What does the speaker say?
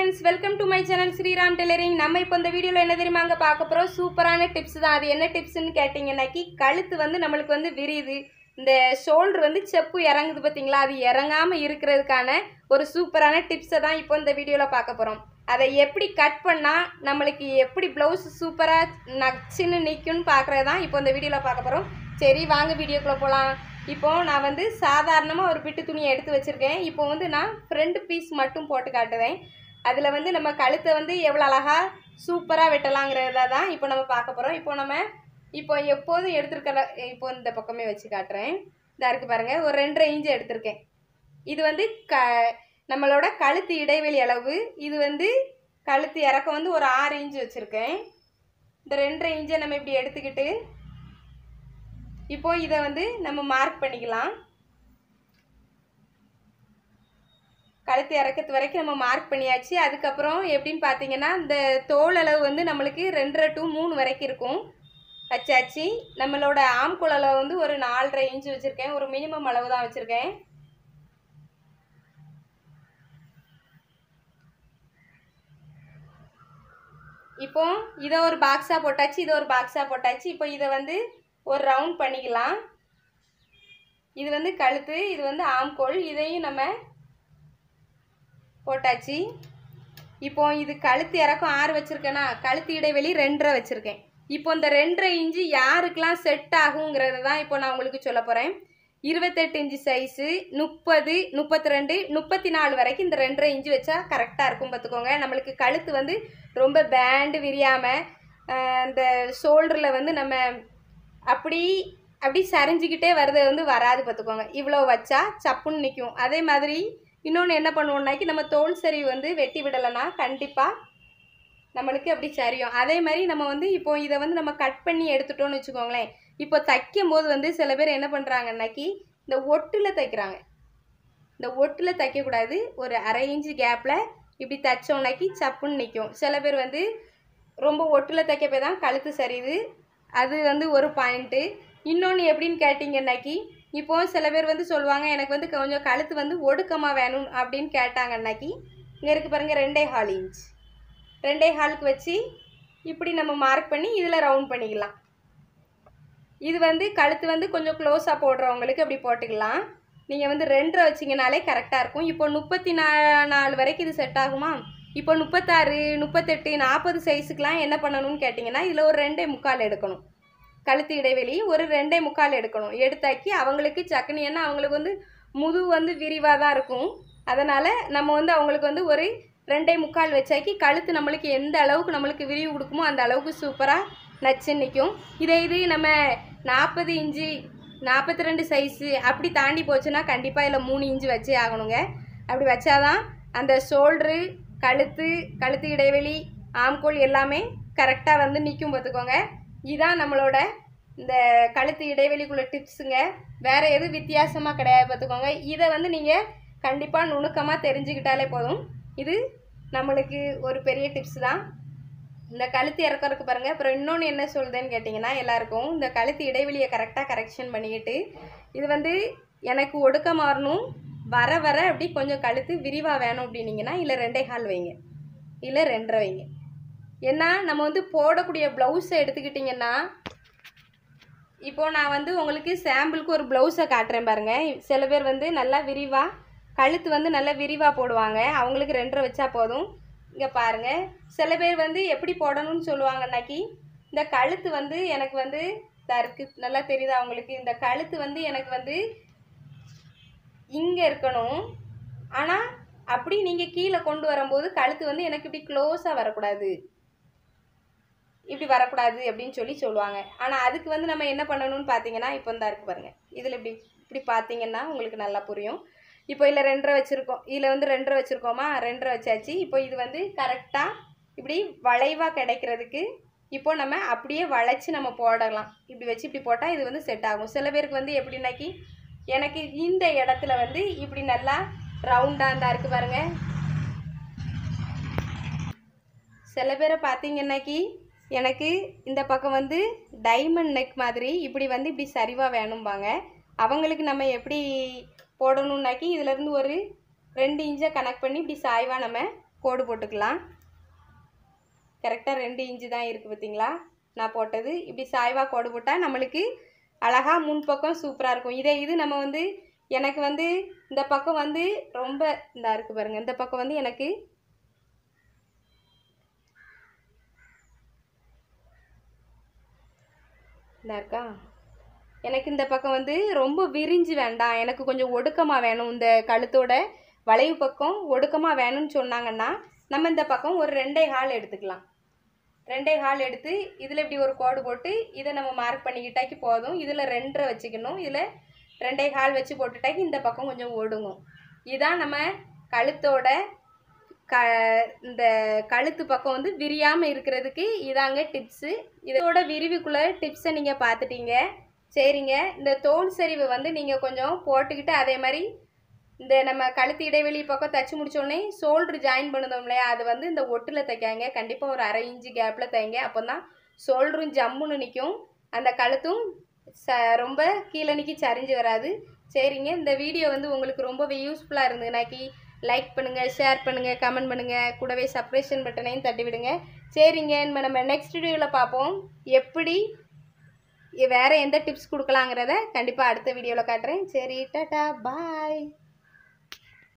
friends welcome to my channel Sriram tailoring நம்ம இப்போ இந்த வீடியோவில் என்ன தெரியுமா அங்கே பார்க்க போகிறோம் சூப்பரான டிப்ஸ் தான் அது என்ன டிப்ஸ்னு கேட்டிங்கன்னாக்கி கழுத்து வந்து நம்மளுக்கு வந்து விரியுது இந்த ஷோல்டர் வந்து செப்பு இறங்குது பார்த்தீங்களா அது இறங்காமல் இருக்கிறதுக்கான ஒரு சூப்பரான டிப்ஸை தான் இப்போ இந்த வீடியோவில் பார்க்க போகிறோம் அதை எப்படி கட் பண்ணால் நம்மளுக்கு எப்படி ப்ளவுஸ் சூப்பராக நச்சுன்னு நிற்கும்னு பார்க்குறது தான் இப்போ இந்த வீடியோவில் பார்க்க போகிறோம் சரி வாங்க வீடியோக்குள்ளே போகலாம் இப்போ நான் வந்து சாதாரணமாக ஒரு பிட்டு துணியை எடுத்து வச்சுருக்கேன் இப்போ வந்து நான் ஃப்ரண்ட் பீஸ் மட்டும் போட்டு காட்டுவேன் அதில் வந்து நம்ம கழுத்தை வந்து எவ்வளோ அழகாக சூப்பராக வெட்டலாங்கிறத தான் இப்போ நம்ம பார்க்க போகிறோம் இப்போ நம்ம இப்போ எப்போதும் எடுத்துருக்கிற இப்போ இந்த பக்கமே வச்சு காட்டுறேன் இதாக இருக்குது பாருங்கள் ஒரு ரெண்டரை இன்ச்சு எடுத்திருக்கேன் இது வந்து க நம்மளோட கழுத்து இடைவெளி அளவு இது வந்து கழுத்து இறக்கம் வந்து ஒரு ஆறு இன்ச்சு வச்சுருக்கேன் இந்த ரெண்டரை இன்ச்சை நம்ம இப்படி எடுத்துக்கிட்டு இப்போ இதை வந்து நம்ம மார்க் பண்ணிக்கலாம் கழுத்து இறக்கத்து வரைக்கும் நம்ம மார்க் பண்ணியாச்சு அதுக்கப்புறம் எப்படின்னு பார்த்தீங்கன்னா இந்த தோல் அளவு வந்து நம்மளுக்கு ரெண்டரை டு மூணு வரைக்கும் இருக்கும் வச்சாச்சு நம்மளோட ஆம்கோல் அளவு வந்து ஒரு நாலரை இன்ச்சு வச்சுருக்கேன் ஒரு மினிமம் அளவு தான் வச்சுருக்கேன் இப்போ இதை ஒரு பாக்ஸாக போட்டாச்சு இதை ஒரு பாக்ஸாக போட்டாச்சு இப்போ இதை வந்து ஒரு ரவுண்ட் பண்ணிக்கலாம் இது வந்து கழுத்து இது வந்து ஆம்கோல் இதையும் நம்ம போட்டாச்சு இப்போ இது கழுத்து இறக்கம் ஆறு வச்சுருக்கேன்னா கழுத்து இடைவெளி ரெண்டரை வச்சுருக்கேன் இப்போ இந்த ரெண்டரை இன்ச்சு யாருக்கெல்லாம் செட் ஆகுங்கிறத தான் இப்போ நான் உங்களுக்கு சொல்ல போகிறேன் இருபத்தெட்டு இன்ச்சு சைஸு முப்பது முப்பத்தி ரெண்டு முப்பத்தி நாலு வரைக்கும் இந்த ரெண்டரை இன்ச்சு வச்சா கரெக்டாக இருக்கும் பார்த்துக்கோங்க நம்மளுக்கு கழுத்து வந்து ரொம்ப பேண்டு விரியாமல் அந்த ஷோல்டரில் வந்து நம்ம அப்படி அப்படி சரிஞ்சிக்கிட்டே வர்றது வந்து வராது பார்த்துக்கோங்க இவ்வளோ வச்சா சப்புன்னு நிற்கும் அதே மாதிரி இன்னொன்று என்ன பண்ணுவோம்னாக்கி நம்ம தோல் சரி வந்து வெட்டி விடலைன்னா கண்டிப்பாக நம்மளுக்கு அப்படி சரியும் அதே மாதிரி நம்ம வந்து இப்போ இதை வந்து நம்ம கட் பண்ணி எடுத்துட்டோம்னு வச்சுக்கோங்களேன் இப்போ தைக்கும் போது வந்து சில பேர் என்ன பண்ணுறாங்கன்னாக்கி இந்த ஒட்டில் தைக்கிறாங்க இந்த ஒட்டில் தைக்கக்கூடாது ஒரு அரை இன்ச்சு கேப்பில் இப்படி தைச்சோம்னாக்கி சப்புன்னு நிற்கும் சில பேர் வந்து ரொம்ப ஒட்டில் தைக்க போய் தான் கழுத்து சரியுது அது வந்து ஒரு பாயிண்ட்டு இன்னொன்று எப்படின்னு கேட்டிங்கன்னாக்கி இப்போ சில பேர் வந்து சொல்லுவாங்க எனக்கு வந்து கொஞ்சம் கழுத்து வந்து ஒடுக்கமாக வேணும் அப்படின்னு கேட்டாங்கன்னாக்கி இங்கே இருக்குது பாருங்கள் ரெண்டே ஹால் இன்ச் ரெண்டே ஹாலுக்கு வச்சு இப்படி நம்ம மார்க் பண்ணி இதில் ரவுண்ட் பண்ணிக்கலாம் இது வந்து கழுத்து வந்து கொஞ்சம் க்ளோஸாக போடுறவங்களுக்கு அப்படி போட்டுக்கலாம் நீங்கள் வந்து ரெண்டரை வச்சிங்கனாலே கரெக்டாக இருக்கும் இப்போ முப்பத்தி நா நாலு வரைக்கும் இது செட் ஆகுமா இப்போ முப்பத்தாறு முப்பத்தெட்டு நாற்பது சைஸுக்கெலாம் என்ன பண்ணணும்னு கேட்டிங்கன்னா இதில் ஒரு ரெண்டே முக்கால் எடுக்கணும் கழுத்து இடைவெளி ஒரு ரெண்டே முக்கால் எடுக்கணும் எடுத்தாக்கி அவங்களுக்கு சக்குனி ஏன்னா அவங்களுக்கு வந்து முதுகு வந்து விரிவாக தான் இருக்கும் அதனால் நம்ம வந்து அவங்களுக்கு வந்து ஒரு ரெண்டே முக்கால் வச்சாக்கி கழுத்து நம்மளுக்கு எந்த அளவுக்கு நம்மளுக்கு விரிவு கொடுக்குமோ அந்த அளவுக்கு சூப்பராக நச்சு நிற்கும் இதே இது நம்ம நாற்பது இன்ச்சு நாற்பத்தி ரெண்டு சைஸு அப்படி தாண்டி போச்சுன்னா கண்டிப்பாக இதில் மூணு இன்ச்சு வச்சே ஆகணுங்க அப்படி வச்சாதான் அந்த ஷோல்ட்ரு கழுத்து கழுத்து இடைவெளி ஆம்கோல் எல்லாமே கரெக்டாக வந்து நிற்கும் பார்த்துக்கோங்க இதுதான் நம்மளோட இந்த கழுத்து இடைவெளிக்குள்ள டிப்ஸுங்க வேறு எதுவும் வித்தியாசமாக கிடையாது பார்த்துக்கோங்க இதை வந்து நீங்கள் கண்டிப்பாக நுணுக்கமாக தெரிஞ்சுக்கிட்டாலே போதும் இது நம்மளுக்கு ஒரு பெரிய டிப்ஸ் தான் இந்த கழுத்து இறக்கறதுக்கு பாருங்கள் அப்புறம் இன்னொன்று என்ன சொல்லுதுன்னு கேட்டிங்கன்னா எல்லாருக்கும் இந்த கழுத்து இடைவெளியை கரெக்டாக கரெக்ஷன் பண்ணிக்கிட்டு இது வந்து எனக்கு ஒடுக்க மாறணும் வர வர அப்படி கொஞ்சம் கழுத்து விரிவாக வேணும் அப்படின்னீங்கன்னா இல்லை ரெண்டே கால் வைங்க இல்லை ரெண்டரை வைங்க ஏன்னா நம்ம வந்து போடக்கூடிய ப்ளவுஸை எடுத்துக்கிட்டிங்கன்னா இப்போது நான் வந்து உங்களுக்கு சாம்பிளுக்கு ஒரு ப்ளவுஸை காட்டுறேன் பாருங்கள் சில பேர் வந்து நல்லா விரிவாக கழுத்து வந்து நல்லா விரிவாக போடுவாங்க அவங்களுக்கு ரெண்டரை வச்சா போதும் இங்கே பாருங்கள் சில பேர் வந்து எப்படி போடணும்னு சொல்லுவாங்கன்னாக்கி இந்த கழுத்து வந்து எனக்கு வந்து தருக்கு நல்லா தெரியுதா அவங்களுக்கு இந்த கழுத்து வந்து எனக்கு வந்து இங்கே இருக்கணும் ஆனால் அப்படி நீங்கள் கீழே கொண்டு வரும்போது கழுத்து வந்து எனக்கு இப்படி க்ளோஸாக வரக்கூடாது இப்படி வரக்கூடாது அப்படின்னு சொல்லி சொல்லுவாங்க ஆனால் அதுக்கு வந்து நம்ம என்ன பண்ணணும்னு பார்த்தீங்கன்னா இப்போ இந்த இருக்கு பாருங்கள் இதில் இப்படி இப்படி பார்த்தீங்கன்னா உங்களுக்கு நல்லா புரியும் இப்போ இதில் ரெண்டரை வச்சுருக்கோம் இதில் வந்து ரெண்டரை வச்சுருக்கோமா ரெண்டரை வச்சாச்சு இப்போ இது வந்து கரெக்டாக இப்படி வளைவாக கிடைக்கிறதுக்கு இப்போ நம்ம அப்படியே வளைச்சி நம்ம போடலாம் இப்படி வச்சு இப்படி போட்டால் இது வந்து செட் ஆகும் சில பேருக்கு வந்து எப்படின்னாக்கி எனக்கு இந்த இடத்துல வந்து இப்படி நல்லா ரவுண்டாக இருந்தா இருக்குது பாருங்கள் சில பேரை பார்த்தீங்கன்னாக்கி எனக்கு இந்த பக்கம் வந்து டைமண்ட் நெக் மாதிரி இப்படி வந்து இப்படி சரிவாக வேணும்பாங்க அவங்களுக்கு நம்ம எப்படி போடணுன்னாக்கி இதுலேருந்து ஒரு ரெண்டு இன்ச்சை கனெக்ட் பண்ணி இப்படி சாய்வாக நம்ம கோடு போட்டுக்கலாம் கரெக்டாக ரெண்டு இன்ச்சு தான் இருக்குது பார்த்தீங்களா நான் போட்டது இப்படி சாய்வாக கோடு போட்டால் நம்மளுக்கு அழகாக முன்பக்கம் சூப்பராக இருக்கும் இதே இது நம்ம வந்து எனக்கு வந்து இந்த பக்கம் வந்து ரொம்ப இந்த இருக்குது பாருங்கள் இந்த பக்கம் வந்து எனக்கு இந்த இருக்கா எனக்கு இந்த பக்கம் வந்து ரொம்ப விரிஞ்சு வேண்டாம் எனக்கு கொஞ்சம் ஒடுக்கமாக வேணும் இந்த கழுத்தோட வளைவு பக்கம் ஒடுக்கமாக வேணும்னு சொன்னாங்கன்னா நம்ம இந்த பக்கம் ஒரு ரெண்டே கால் எடுத்துக்கலாம் ரெண்டே கால் எடுத்து இதில் இப்படி ஒரு கோடு போட்டு இதை நம்ம மார்க் பண்ணிக்கிட்டாக்கி போதும் இதில் ரெண்டரை வச்சுக்கணும் இதில் ரெண்டே கால் வச்சு போட்டுட்டாக்கி இந்த பக்கம் கொஞ்சம் ஒடுங்கும் இதான் நம்ம கழுத்தோட க இந்த கழுத்து பக்கம் வந்து விரியாமல் இருக்கிறதுக்கு இதாங்க டிப்ஸு இதோட விரிவுக்குள்ள டிப்ஸை நீங்கள் பார்த்துட்டீங்க சரிங்க இந்த தோல் சரிவு வந்து நீங்கள் கொஞ்சம் போட்டுக்கிட்டு அதே மாதிரி இந்த நம்ம கழுத்து இடைவெளி பக்கம் தச்சு முடிச்சோடனே ஷோல்ட்ரு ஜாயின் பண்ணுதோம் இல்லையா அது வந்து இந்த ஒட்டில் தைக்காங்க கண்டிப்பாக ஒரு அரை இன்ச்சு கேப்பில் தைங்க அப்போ தான் ஷோல்டரும் ஜம்முன்னு நிற்கும் அந்த கழுத்தும் ச ரொம்ப கீழே நிற்கி சரிஞ்சு வராது சரிங்க இந்த வீடியோ வந்து உங்களுக்கு ரொம்பவே யூஸ்ஃபுல்லாக இருந்ததுனாக்கி லைக் பண்ணுங்கள் ஷேர் பண்ணுங்கள் கமெண்ட் பண்ணுங்கள் கூடவே சப்ஸ்கிரிப்ஷன் பட்டனையும் தட்டி விடுங்க சரிங்க நம்ம நம்ம நெக்ஸ்ட் வீடியோவில் பார்ப்போம் எப்படி வேறு எந்த டிப்ஸ் கொடுக்கலாங்கிறத கண்டிப்பாக அடுத்த வீடியோவில் காட்டுறேன் சரி டாட்டா பாய்